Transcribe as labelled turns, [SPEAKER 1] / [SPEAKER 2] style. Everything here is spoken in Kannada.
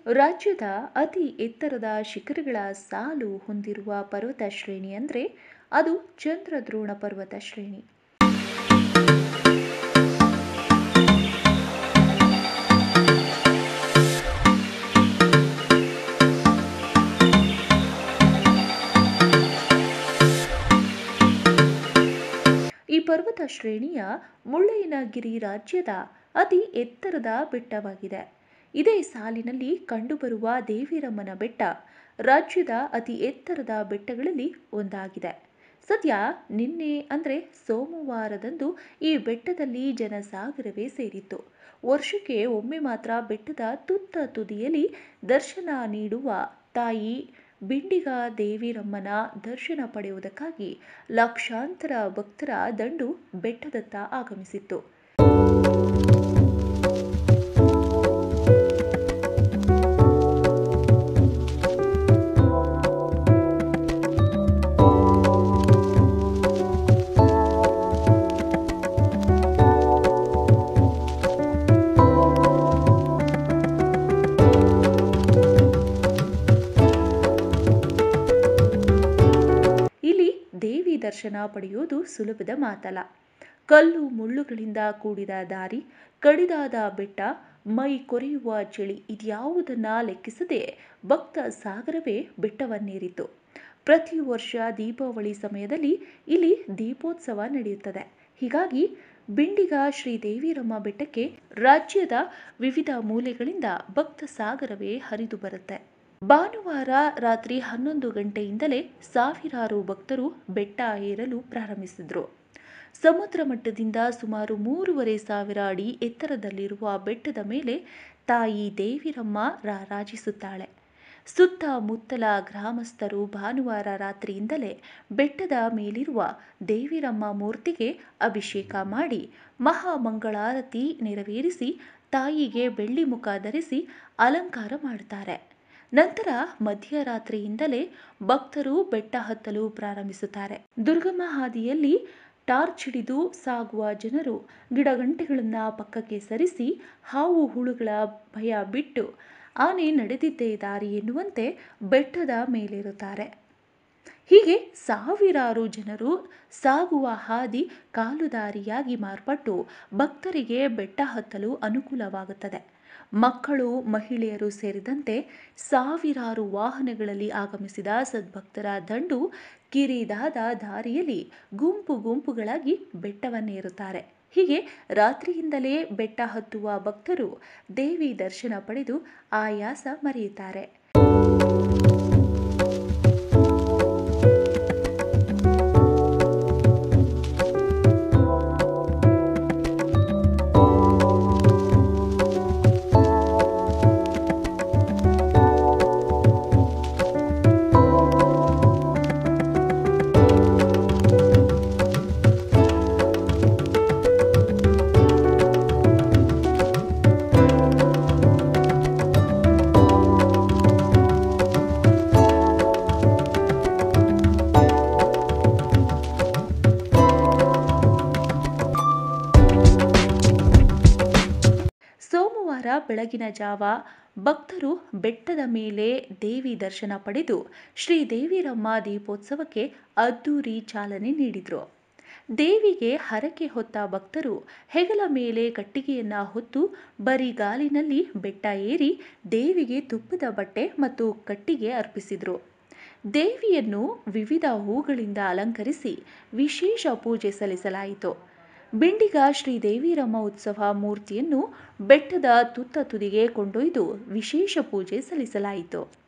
[SPEAKER 1] ರಾಜ್ಯದ ಅತಿ ಎತ್ತರದ ಶಿಖರಗಳ ಸಾಲು ಹೊಂದಿರುವ ಪರ್ವತ ಶ್ರೇಣಿ ಅಂದರೆ ಅದು ಚಂದ್ರದ್ರೋಣ ಪರ್ವತ ಶ್ರೇಣಿ ಈ ಪರ್ವತ ಶ್ರೇಣಿಯ ಮುಳ್ಳಯ್ಯನಗಿರಿ ರಾಜ್ಯದ ಅತಿ ಎತ್ತರದ ಬೆಟ್ಟವಾಗಿದೆ ಇದೇ ಸಾಲಿನಲ್ಲಿ ಕಂಡುಬರುವ ದೇವಿರಮ್ಮನ ಬೆಟ್ಟ ರಾಜ್ಯದ ಅತಿ ಎತ್ತರದ ಬೆಟ್ಟಗಳಲ್ಲಿ ಒಂದಾಗಿದೆ ಸದ್ಯ ನಿನ್ನೆ ಅಂದರೆ ಸೋಮವಾರದಂದು ಈ ಬೆಟ್ಟದಲ್ಲಿ ಜನಸಾಗರವೇ ಸೇರಿತ್ತು ವರ್ಷಕ್ಕೆ ಒಮ್ಮೆ ಮಾತ್ರ ಬೆಟ್ಟದ ತುತ್ತ ತುದಿಯಲ್ಲಿ ದರ್ಶನ ನೀಡುವ ತಾಯಿ ಬಿಂಡಿಗ ದೇವಿರಮ್ಮನ ದರ್ಶನ ಪಡೆಯುವುದಕ್ಕಾಗಿ ಲಕ್ಷಾಂತರ ಭಕ್ತರ ದಂಡು ಬೆಟ್ಟದತ್ತ ಆಗಮಿಸಿತ್ತು ಇಲ್ಲಿ ದೇವಿ ದರ್ಶನ ಪಡೆಯುವುದು ಸುಲಭದ ಮಾತಲ್ಲ ಕಲ್ಲು ಮುಳ್ಳುಗಳಿಂದ ಕೂಡಿದ ದಾರಿ ಕಡಿದಾದ ಬೆಟ್ಟ ಮೈ ಕೊರೆಯುವ ಚಳಿ ಇದ್ಯಾವುದನ್ನ ಲೆಕ್ಕಿಸದೆ ಭಕ್ತ ಸಾಗರವೇ ಬೆಟ್ಟವನ್ನೇರಿತು ಪ್ರತಿ ವರ್ಷ ದೀಪಾವಳಿ ಸಮಯದಲ್ಲಿ ಇಲ್ಲಿ ದೀಪೋತ್ಸವ ನಡೆಯುತ್ತದೆ ಹೀಗಾಗಿ ಬಿಂಡಿಗ ಶ್ರೀ ದೇವಿರಮ್ಮ ಬೆಟ್ಟಕ್ಕೆ ರಾಜ್ಯದ ವಿವಿಧ ಮೂಲೆಗಳಿಂದ ಭಕ್ತ ಸಾಗರವೇ ಹರಿದು ಬರುತ್ತೆ ಭಾನುವಾರ ರಾತ್ರಿ ಹನ್ನೊಂದು ಗಂಟೆಯಿಂದಲೇ ಸಾವಿರಾರು ಭಕ್ತರು ಬೆಟ್ಟ ಏರಲು ಪ್ರಾರಂಭಿಸಿದ್ರು ಸಮುದ್ರ ಮಟ್ಟದಿಂದ ಸುಮಾರು ಮೂರುವರೆ ಸಾವಿರ ಅಡಿ ಎತ್ತರದಲ್ಲಿರುವ ಬೆಟ್ಟದ ಮೇಲೆ ತಾಯಿ ದೇವಿರಮ್ಮ ರಾರಾಜಿಸುತ್ತಾಳೆ ಸುತ್ತಮುತ್ತಲ ಗ್ರಾಮಸ್ಥರು ಭಾನುವಾರ ರಾತ್ರಿಯಿಂದಲೇ ಬೆಟ್ಟದ ಮೇಲಿರುವ ದೇವಿರಮ್ಮ ಮೂರ್ತಿಗೆ ಅಭಿಷೇಕ ಮಾಡಿ ಮಹಾಮಂಗಳಾರತಿ ನೆರವೇರಿಸಿ ತಾಯಿಗೆ ಬೆಳ್ಳಿ ಮುಖ ಧರಿಸಿ ಅಲಂಕಾರ ಮಾಡುತ್ತಾರೆ ನಂತರ ಮಧ್ಯರಾತ್ರಿಯಿಂದಲೇ ಭಕ್ತರು ಬೆಟ್ಟ ಹತ್ತಲು ಪ್ರಾರಂಭಿಸುತ್ತಾರೆ ದುರ್ಗಮ ಹಾದಿಯಲ್ಲಿ ಟಾರ್ಚ್ ಹಿಡಿದು ಸಾಗುವ ಜನರು ಗಿಡಗಂಟೆಗಳನ್ನ ಪಕ್ಕಕ್ಕೆ ಸರಿಸಿ ಹಾವು ಹುಳುಗಳ ಭಯ ಬಿಟ್ಟು ಆನೆ ನಡೆದಿದ್ದೇ ದಾರಿ ಎನ್ನುವಂತೆ ಬೆಟ್ಟದ ಮೇಲಿರುತ್ತಾರೆ ಹೀಗೆ ಸಾವಿರಾರು ಜನರು ಸಾಗುವ ಹಾದಿ ಕಾಲುದಾರಿಯಾಗಿ ಮಾರ್ಪಟ್ಟು ಭಕ್ತರಿಗೆ ಬೆಟ್ಟ ಹತ್ತಲು ಅನುಕೂಲವಾಗುತ್ತದೆ ಮಕ್ಕಳು ಮಹಿಳೆಯರು ಸೇರಿದಂತೆ ಸಾವಿರಾರು ವಾಹನಗಳಲ್ಲಿ ಆಗಮಿಸಿದ ಸದ್ಭಕ್ತರ ದಂಡು ಕಿರಿದಾದ ದಾರಿಯಲ್ಲಿ ಗುಂಪು ಗುಂಪುಗಳಾಗಿ ಬೆಟ್ಟವನ್ನೇರುತ್ತಾರೆ ಹೀಗೆ ರಾತ್ರಿಯಿಂದಲೇ ಬೆಟ್ಟ ಹತ್ತುವ ಭಕ್ತರು ದೇವಿ ದರ್ಶನ ಪಡೆದು ಆಯಾಸ ಮರೆಯುತ್ತಾರೆ ಸೋಮವಾರ ಬೆಳಗಿನ ಜಾವ ಭಕ್ತರು ಬೆಟ್ಟದ ಮೇಲೆ ದೇವಿ ದರ್ಶನ ಪಡೆದು ಶ್ರೀ ದೇವಿರಮ್ಮ ದೀಪೋತ್ಸವಕ್ಕೆ ಅದ್ದೂರಿ ಚಾಲನೆ ನೀಡಿದರು ದೇವಿಗೆ ಹರಕೆ ಹೊತ್ತ ಭಕ್ತರು ಹೆಗಲ ಮೇಲೆ ಕಟ್ಟಿಗೆಯನ್ನ ಹೊತ್ತು ಬರಿಗಾಲಿನಲ್ಲಿ ಬೆಟ್ಟ ಏರಿ ದೇವಿಗೆ ತುಪ್ಪದ ಬಟ್ಟೆ ಮತ್ತು ಕಟ್ಟಿಗೆ ಅರ್ಪಿಸಿದರು ದೇವಿಯನ್ನು ವಿವಿಧ ಹೂಗಳಿಂದ ಅಲಂಕರಿಸಿ ವಿಶೇಷ ಪೂಜೆ ಸಲ್ಲಿಸಲಾಯಿತು ಬಿಂಡಿಗ ಶ್ರೀ ದೇವಿರಮ್ಮ ಉತ್ಸವ ಮೂರ್ತಿಯನ್ನು ಬೆಟ್ಟದ ತುತ್ತ ತುದಿಗೆ ಕೊಂಡೊಯ್ದು ವಿಶೇಷ ಪೂಜೆ ಸಲ್ಲಿಸಲಾಯಿತು